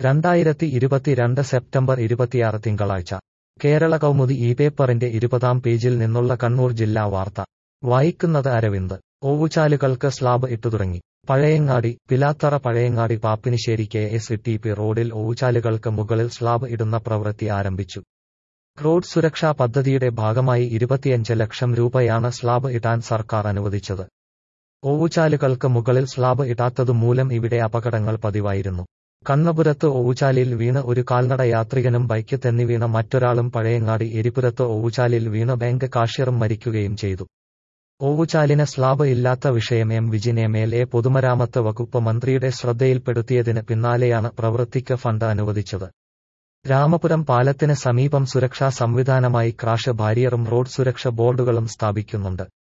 രണ്ടായിരത്തി ഇരുപത്തിരണ്ട് സെപ്റ്റംബർ ഇരുപത്തിയാറ് തിങ്കളാഴ്ച കേരള കൗമുദി ഈ പേപ്പറിന്റെ ഇരുപതാം പേജിൽ നിന്നുള്ള കണ്ണൂർ ജില്ലാ വാർത്ത വായിക്കുന്നത് അരവിന്ദ് ഓവുചാലുകൾക്ക് സ്ലാബ് ഇട്ടുതുടങ്ങി Pazhayangadi Pilathara Pazhayangadi Papinissery K S T P റോഡിൽ ഓവുചാലുകൾക്ക് മുകളിൽ സ്ലാബ് ഇടുന്ന പ്രവൃത്തി ആരംഭിച്ചു റോഡ് സുരക്ഷാ പദ്ധതിയുടെ ഭാഗമായി ഇരുപത്തിയഞ്ച് ലക്ഷം രൂപയാണ് സ്ലാബ് ഇടാൻ സർക്കാർ അനുവദിച്ചത് ഓവുചാലുകൾക്ക് മുകളിൽ സ്ലാബ് ഇടാത്തതുമൂലം ഇവിടെ അപകടങ്ങൾ പതിവായിരുന്നു കണ്ണപുരത്ത് ഓവുചാലിൽ വീണ് ഒരു കാൽനട യാത്രികനും ബൈക്ക് തെന്നി വീണ മറ്റൊരാളും പഴയങ്ങാടി എരിപുരത്ത് ഓവുചാലിൽ വീണ് ബാങ്ക് കാഷ്യറും മരിക്കുകയും ചെയ്തു ഓവുചാലിന് സ്ലാബ് ഇല്ലാത്ത വിഷയം M Vijin M L A പൊതുമരാമത്ത് വകുപ്പ് മന്ത്രിയുടെ ശ്രദ്ധയിൽപ്പെടുത്തിയതിന് പിന്നാലെയാണ് പ്രവൃത്തിക്ക് ഫണ്ട് അനുവദിച്ചത് രാമപുരം പാലത്തിന് സമീപം സുരക്ഷാ സംവിധാനമായി ക്രാഷ് ബാരിയറും റോഡ് സുരക്ഷ ബോർഡുകളും സ്ഥാപിക്കുന്നുണ്ട്